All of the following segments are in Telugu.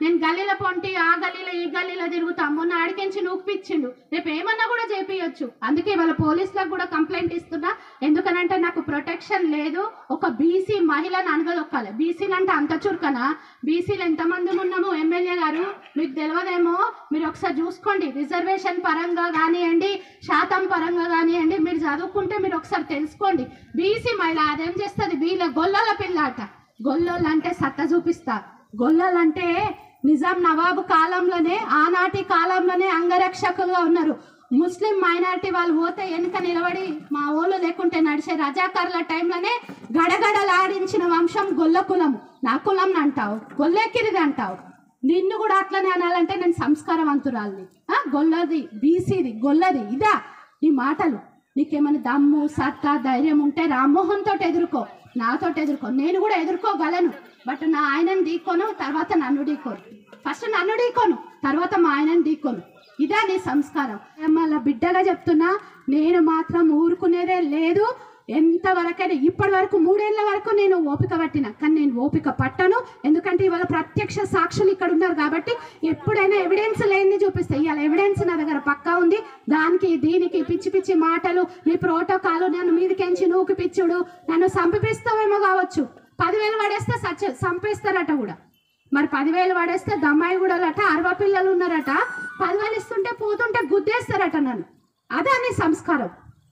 నేను గల్లీల పొంటి ఆ గల్లీలో ఈ గల్లీలో తిరుగుతా మొన్న ఆడికించి నూపిచ్చిండు రేపు ఏమన్నా కూడా చేపియొచ్చు అందుకే వాళ్ళ పోలీసులకు కూడా కంప్లైంట్ ఇస్తున్నా ఎందుకనంటే నాకు ప్రొటెక్షన్ లేదు ఒక బీసీ మహిళను అనగదొక్కాలి బీసీలు అంటే అంత చురుకనా బీసీలు ఎంతమంది ఉన్నాము ఎమ్మెల్యే గారు మీకు తెలియదేమో మీరు ఒకసారి చూసుకోండి రిజర్వేషన్ పరంగా కానివ్వండి శాతం పరంగా కానివ్వండి మీరు చదువుకుంటే మీరు ఒకసారి తెలుసుకోండి బీసీ మహిళ అదేం చేస్తుంది వీళ్ళ గొల్లల పిల్లాట గొల్లోళ్ళు అంటే సత్త చూపిస్తా గొల్లలు అంటే నిజాం నవాబు కాలంలోనే ఆనాటి కాలంలోనే అంగరక్షకులుగా ఉన్నారు ముస్లిం మైనారిటీ వాళ్ళు పోతే వెనుక నిలబడి మా ఊళ్ళు లేకుంటే నడిచే రజాకారుల టైంలోనే గడగడలాడించిన వంశం గొల్ల కులం నా కులం అంటావు గొల్లెక్కిరిది అంటావు నిన్ను కూడా అట్లనే అనాలంటే నేను సంస్కారవంతురాల్ని ఆ, గొల్లది బీసీది గొల్లది ఇదా నీ మాటలు నీకేమైనా దమ్ము సత్తా ధైర్యం ఉంటే రామ్మోహన్ తోటి ఎదుర్కో నాతో ఎదుర్కో నేను కూడా ఎదుర్కోగలను బట్ నా ఆయనని ఢీకోను తర్వాత నన్ను ఢీకోను ఫస్ట్ నన్ను ఢీకోను తర్వాత మా ఆయనని ఢీకోను ఇదా నీ సంస్కారం మళ్ళీ బిడ్డగా చెప్తున్నా నేను మాత్రం ఊరుకునేదే లేదు ఎంతవరకైనా ఇప్పటి వరకు మూడేళ్ల వరకు నేను ఓపిక పట్టిన కానీ నేను ఓపిక పట్టను ఎందుకంటే ఇవాళ ప్రత్యక్ష సాక్షులు ఇక్కడ ఉన్నారు కాబట్టి ఎప్పుడైనా ఎవిడెన్స్ లేనిది చూపిస్తే ఇవాళ ఎవిడెన్స్ నా దగ్గర పక్కా ఉంది దానికి దీనికి పిచ్చి పిచ్చి మాటలు నీ ప్రోటోకాల్ నన్ను మీదకెంచి నూకి పిచ్చుడు నన్ను సంపిస్తావేమో కావచ్చు పదివేలు పడేస్తే సచ్చ సంపేస్తారట కూడా మరి పదివేలు పడేస్తే దమ్మాయి కూడా అట అరవై పిల్లలు ఉన్నారట పదివేలు ఇస్తుంటే పోతుంటే గుద్దేస్తారట నన్ను అదే నీ సంస్కారం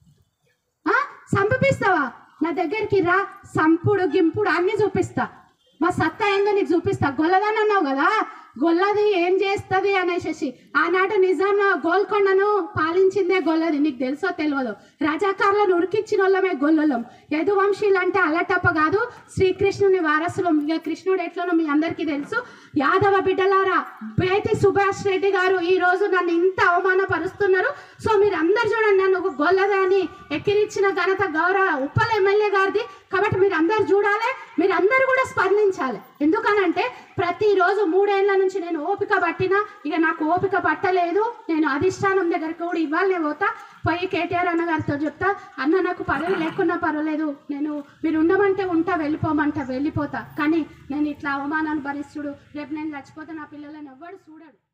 ఆ? సంపిస్తావా నా దగ్గరికి రా సంపుడు గింపుడు అన్ని చూపిస్తా మా సత్తా ఏందో నీకు చూపిస్తా గొల్లదని అన్నావు కదా గొల్లది ఏం చేస్తుంది అనేసి ఆనాడు నిజాం గోల్కొండను పాలించిందే గొల్లది నీకు తెలుసో తెలియదు రజాకారులను ఉరికిచ్చిన వాళ్ళమే గొల్లలం యదువంశీలు అంటే అల్లటప్ప కాదు శ్రీకృష్ణుని వారసులం ఇక కృష్ణుడు ఎట్లనో మీ అందరికీ తెలుసు యాదవ బిడ్డలారా బేతి సుభాష్ రెడ్డి గారు ఈ రోజు నన్ను ఇంత అవమానపరుస్తున్నారు సో మీరు అందరు చూడండి నన్ను ఒక గొల్లదాన్ని ఎక్కిరించిన ఘనత గౌరవ ఉప్పల ఎమ్మెల్యే గారిది కాబట్టి మీరు అందరు చూడాలి మీరు అందరు కూడా స్పందించాలి ఎందుకనంటే ప్రతిరోజు మూడేళ్ల నుంచి నేను ఓపిక పట్టినా ఇక నాకు ఓపిక పట్టలేదు నేను అధిష్టానం దగ్గరికి కూడా ఇవ్వాలనే పోతా పోయి కేటీఆర్ అన్న గారితో చెప్తా అన్న నాకు పదవి లేకున్నా పర్వాలేదు నేను మీరు ఉండమంటే ఉంటా వెళ్ళిపోమంటా వెళ్ళిపోతా కానీ నేను ఇట్లా అవమానాలు భరిస్తుడు రేపు నేను చచ్చిపోతే నా పిల్లలను ఎవ్వడు చూడడు